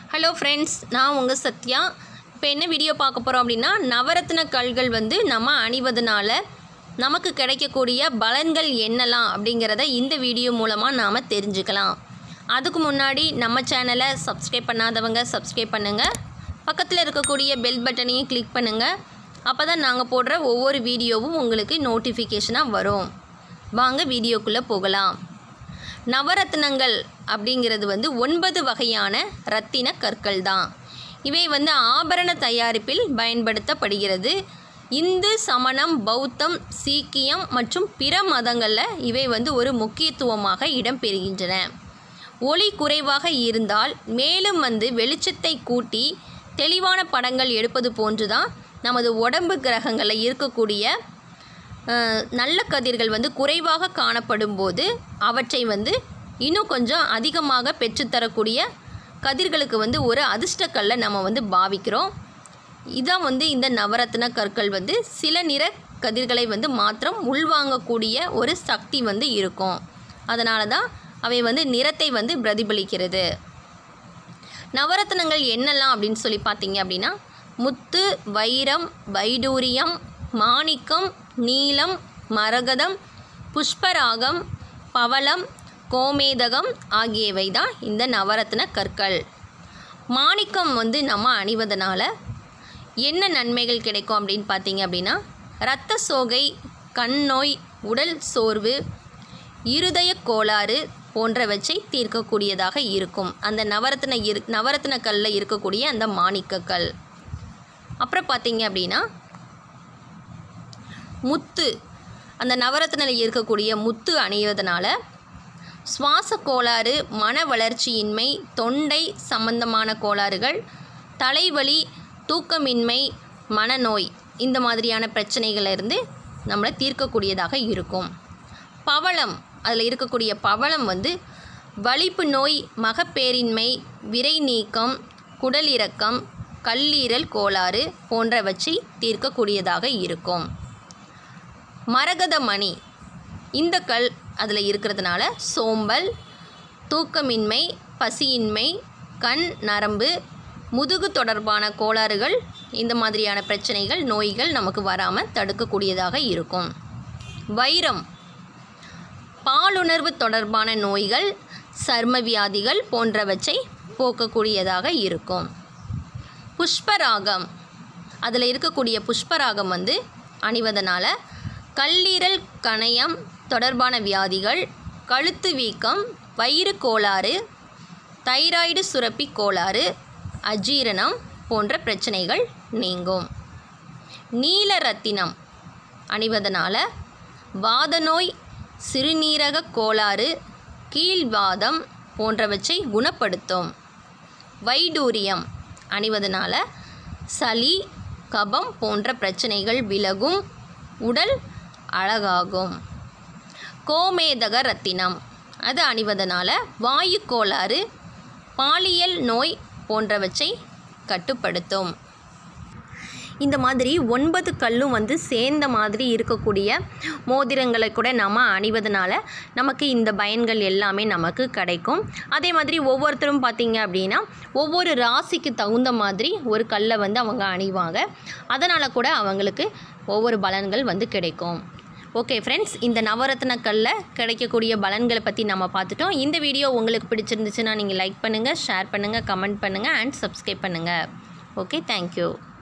hello friends நான் உங்கள் சத்யா இப்போ என்ன வீடியோ பார்க்க போகிறோம் அப்படின்னா நவரத்ன கல்கள் வந்து நம்ம அணிவதனால நமக்கு கிடைக்கக்கூடிய பலன்கள் என்னலாம் அப்படிங்கிறத இந்த வீடியோ மூலமாக நாம் தெரிஞ்சுக்கலாம் அதுக்கு முன்னாடி நம்ம சேனலை சப்ஸ்கிரைப் பண்ணாதவங்க சப்ஸ்கிரைப் பண்ணுங்கள் பக்கத்தில் இருக்கக்கூடிய பெல் பட்டனையும் கிளிக் பண்ணுங்கள் அப்போ தான் நாங்கள் போடுற ஒவ்வொரு வீடியோவும் உங்களுக்கு நோட்டிஃபிகேஷனாக வரும் வாங்க வீடியோக்குள்ளே போகலாம் நவரத்னங்கள் அப்படிங்கிறது வந்து ஒன்பது வகையான ரத்தின கற்கள் தான் இவை வந்து ஆபரண தயாரிப்பில் பயன்படுத்தப்படுகிறது இந்து சமணம் பௌத்தம் சீக்கியம் மற்றும் பிற மதங்களில் இவை வந்து ஒரு முக்கியத்துவமாக இடம்பெறுகின்றன ஒளி குறைவாக இருந்தால் மேலும் வந்து வெளிச்சத்தை கூட்டி தெளிவான படங்கள் எடுப்பது போன்று தான் நமது உடம்பு கிரகங்களில் இருக்கக்கூடிய அஹ், நல்ல கதிர்கள் வந்து குறைவாக காணப்படும் போது அவற்றை வந்து இன்னும் கொஞ்சம் அதிகமாக பெற்றுத்தரக்கூடிய கதிர்களுக்கு வந்து ஒரு அதிர்ஷ்டக்கல்லை நம்ம வந்து பாவிக்கிறோம் இதான் வந்து இந்த நவரத்ன கற்கள் வந்து சில நிற கதிர்களை வந்து மாத்திரம் உள்வாங்கக்கூடிய ஒரு சக்தி வந்து இருக்கும் அதனால தான் அவை வந்து நிறத்தை வந்து பிரதிபலிக்கிறது நவரத்னங்கள் என்னெல்லாம் அப்படின்னு சொல்லி பார்த்தீங்க அப்படின்னா முத்து வைரம் வைடூரியம் மாணிக்கம் நீலம் மரகதம் புஷ்பராகம் பவளம் கோமேதகம் ஆகியவை தான் இந்த நவரத்ன கற்கள் மாணிக்கம் வந்து நம்ம அணிவதனால என்ன நன்மைகள் கிடைக்கும் அப்படின்னு பார்த்தீங்க அப்படின்னா இரத்த சோகை கண் நோய் உடல் சோர்வு இருதய கோளாறு போன்றவற்றை தீர்க்கக்கூடியதாக இருக்கும் அந்த நவரத்ன இரு நவரத்ன கல்லில் இருக்கக்கூடிய அந்த மாணிக்கக்கல் அப்புறம் பார்த்தீங்க அப்படின்னா முத்து அந்த நவரத்னில் இருக்கக்கூடிய முத்து அணிவதனால சுவாச கோளாறு மன வளர்ச்சியின்மை தொண்டை சம்பந்தமான கோளாறுகள் தலைவலி தூக்கமின்மை மனநோய் இந்த மாதிரியான பிரச்சனைகள்ல இருந்து நம்மளை தீர்க்கக்கூடியதாக இருக்கும் பவளம் அதில் இருக்கக்கூடிய பவளம் வந்து வலிப்பு நோய் மகப்பேரின்மை விரை நீக்கம் குடலிறக்கம் கல்லீரல் கோளாறு போன்றவற்றை தீர்க்கக்கூடியதாக இருக்கும் மரகதமணி இந்த கல் அதில் இருக்கிறதுனால சோம்பல் தூக்கமின்மை பசியின்மை கண் நரம்பு முதுகு தொடர்பான கோளாறுகள் இந்த மாதிரியான பிரச்சனைகள் நோய்கள் நமக்கு வராமல் தடுக்கக்கூடியதாக இருக்கும் வைரம் பாலுணர்வு தொடர்பான நோய்கள் சர்ம வியாதிகள் போன்றவற்றை போக்கக்கூடியதாக இருக்கும் புஷ்பராகம் அதில் இருக்கக்கூடிய புஷ்பராகம் வந்து அணிவதனால கல்லீரல் கணையம் தொடர்பான வியாதிகள் கழுத்து வீக்கம் வயிறு கோளாறு தைராய்டு சுரப்பி கோளாறு அஜீரணம் போன்ற பிரச்சனைகள் நீங்கும் நீல ரத்தினம் அணிவதனால வாதநோய் சிறுநீரக கோளாறு கீழ்வாதம் போன்றவற்றை குணப்படுத்தும் வைடூரியம் அணிவதனால சளி கபம் போன்ற பிரச்சனைகள் விலகும் உடல் அழகாகும் கோமேதக ரத்தினம் அது அணிவதனால வாயு கோளாறு பாலியல் நோய் போன்றவற்றை கட்டுப்படுத்தும் இந்த மாதிரி ஒன்பது கல்லும் வந்து சேர்ந்த மாதிரி இருக்கக்கூடிய மோதிரங்களை கூட நம்ம அணிவதனால நமக்கு இந்த பயன்கள் எல்லாமே நமக்கு கிடைக்கும் அதே மாதிரி ஒவ்வொருத்தரும் பார்த்தீங்க அப்படின்னா ஒவ்வொரு ராசிக்கு தகுந்த மாதிரி ஒரு கல்லை வந்து அவங்க அணிவாங்க அதனால் கூட அவங்களுக்கு ஒவ்வொரு பலன்கள் வந்து கிடைக்கும் ஓகே ஃப்ரெண்ட்ஸ் இந்த நவரத்ன கல்ல கிடைக்கக்கூடிய பலன்களை பற்றி நம்ம பார்த்துட்டோம் இந்த வீடியோ உங்களுக்கு பிடிச்சிருந்துச்சுன்னா நீங்கள் லைக் பண்ணுங்கள் ஷேர் பண்ணுங்கள் கமெண்ட் பண்ணுங்கள் அண்ட் சப்ஸ்கிரைப் பண்ணுங்கள் ஓகே தேங்க்யூ